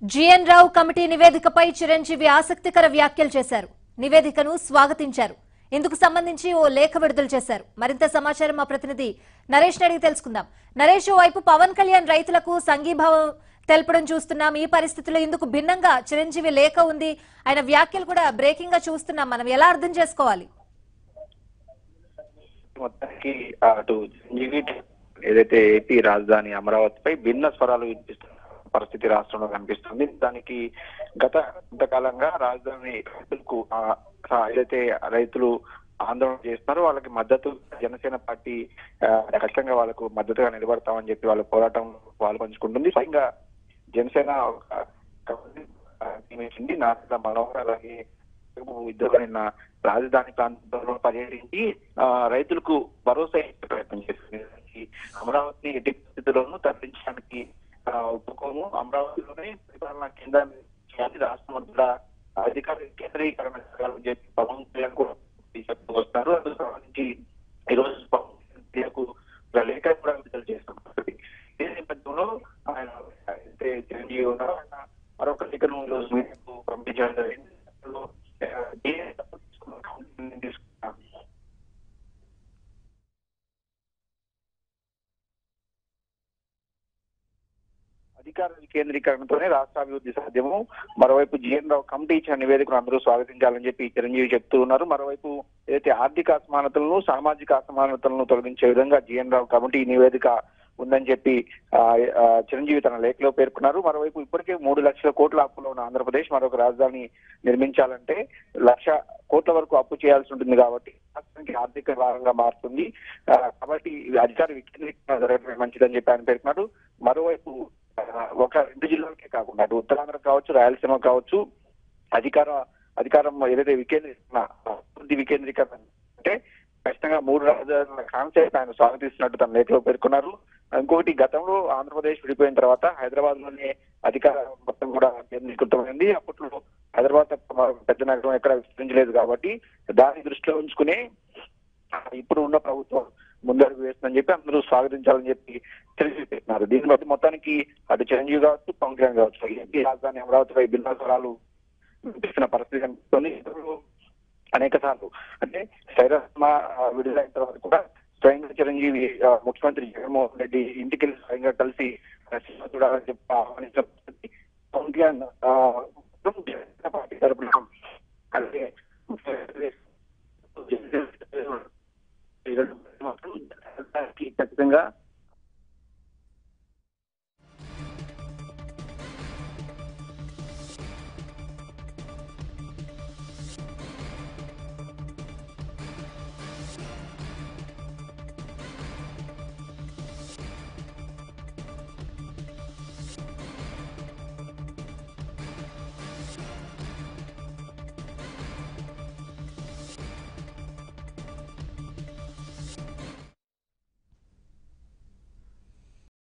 GN Rao committee నివేదికపై చిరంజీవి ఆసక్తికర వ్యాఖ్యలు చేశారు నివేదికను స్వాగతించారు ఇందుకు సంబంధించి ఓ లేఖ విడుదల చేశారు మరింత సమాచారం మా ప్రతినిధి నరేష్ అడిగి తెలుసుకుందాం నరేష్ ఓ వైపు పవన్ కళ్యాణ్ రైతులకు సంఘీభావం తెలపడం చూస్తున్నాం ఈ పరిస్థితుల్లో ఇందుకు భిన్నంగా చిరంజీవి లేఖ ఉంది ఆయన వ్యాఖ్యలు కూడా బ్రేకింగ్ గా చూస్తున్నాం మనం ఎలా అర్థం చేసుకోవాలి మొత్తానికి అటు సంజీవి ఏదైతే ఏపీ రాజధాని అమరావతిపై భిన్న స్వరాలు వినిపిస్తున్న పరిస్థితి రాష్ట్రంలో కనిపిస్తుంది దానికి గత కొంతకాలంగా రాజధాని రైతులకు ఆ, ఆ, ఏదైతే రైతులు ఆందోళన చేస్తున్నారో వాళ్ళకి మద్దతు జనసేన పార్టీ ఆ, ఖచ్చితంగా వాళ్ళకు మద్దతుగా నిలబడతామని చెప్పి వాళ్ళ పోరాటం పాలు పంచుకుంటుంది స్వయంగా జనసేన ఒక కమిటీ, ఆ, నియమించింది నారా మనోహర్ అలాగే ఇద్దరు నిన్న రాజధాని ప్రాంతంలో పర్యటించి ఆ, రైతులకు భరోసా ఇచ్చే ప్రయత్నం చేస్తుంది దానికి అమరావతిని ఎట్టి పరిస్థితుల్లోనూ తరలించడానికి ఆ, ఒప్పుకోము అమరావతిలోనే పరిపాలన కేంద్రాన్ని చేయాలి రాష్ట్రం అంతా అధికార కేంద్రీకరణ చేయాలని చెప్పి పవన్ కళ్యాణ్ కూడా చెప్తూ వస్తున్నారు అందుకు సంబంధించి ఈ రోజు పవన్ కళ్యాణ్కు ఒక లేఖ కూడా విడుదల చేస్తున్నారు ఈ నేపథ్యంలో ఆయన అయితే చిరంజీవి ఉన్నారు ఆయన మరొక లేఖను ఈ రోజు మీడియాకు పంపించడం జరిగింది అందులో, ఆ, ఏ తీసుకున్నా అధికార వికేంద్రీకరణతోనే రాష్ట్ర అభివృద్ధి సాధ్యము మరోవైపు జిఎన్ రావు కమిటీ ఇచ్చిన నివేదికను అందరూ స్వాగతించాలని చెప్పి చిరంజీవి చెప్తూ ఉన్నారు మరోవైపు ఏదైతే ఆర్థిక అసమానతలను సామాజిక అసమానతలను తొలగించే విధంగా జిఎన్ రావు కమిటీ నివేదిక ఉందని చెప్పి ఆ, ఆ, చిరంజీవి తన లేఖలో పేర్కొన్నారు మరోవైపు ఇప్పటికే మూడు లక్షల కోట్ల అప్పులో ఉన్న ఆంధ్రప్రదేశ్ మరొక రాజధాని నిర్మించాలంటే లక్ష కోట్ల వరకు అప్పు చేయాల్సి ఉంటుంది కాబట్టి రాష్ట్రానికి ఆర్థిక భారంగా మారుతుంది ఆ, కాబట్టి ఇది అధికార వికేంద్రీకరణ జరగడమే మంచిదని చెప్పి ఆయన పేర్కొన్నారు మరోవైపు ఆ, ఒక రెండు జిల్లాలకే కాకుండా అటు ఉత్తరాంధ్ర కావచ్చు రాయలసీమ కావచ్చు అధికార అధికారం ఏదైతే వికేంద్రీకరణ అభివృద్ధి వికేంద్రీకరణ అంటే ఖచ్చితంగా మూడు రాజధానుల కాన్సెప్ట్ ఆయన స్వాగతిస్తున్నట్టు తన లేఖలో పేర్కొన్నారు ఇంకొకటి గతంలో ఆంధ్రప్రదేశ్ విడిపోయిన తర్వాత హైదరాబాద్ లోనే అధికారం మొత్తం కూడా కేంద్రీకృతమైంది అప్పట్లో హైదరాబాద్ తప్ప మరొక పెద్ద నగరం ఎక్కడ విస్తరించలేదు కాబట్టి దాన్ని దృష్టిలో ఉంచుకుని ఇప్పుడు ఉన్న ప్రభుత్వం ముందడుగు వేస్తుందని చెప్పి అందరూ స్వాగతించాలని చెప్పి తెలియజేస్తున్నారు దీన్ని బట్టి మొత్తానికి అటు చిరంజీవి కావచ్చు పవన్ కళ్యాణ్ కావచ్చు ఏపీ రాజధాని అమరావతిపై భిన్న స్వరాలు వినిపిస్తున్న పరిస్థితి కనిపిస్తుంది ఇతరులు అనేక సార్లు అంటే శైరస్మ విడుదలైన తర్వాత కూడా స్వయంగా చిరంజీవి ఆ, ముఖ్యమంత్రి జగన్మోహన్ రెడ్డి ఇంటికి వెళ్ళి స్వయంగా కలిసి ఆ, సినిమా చూడాలని చెప్పి ఆహ్వానించిన పరిస్థితి. పవన్ కళ్యాణ్ ఆ,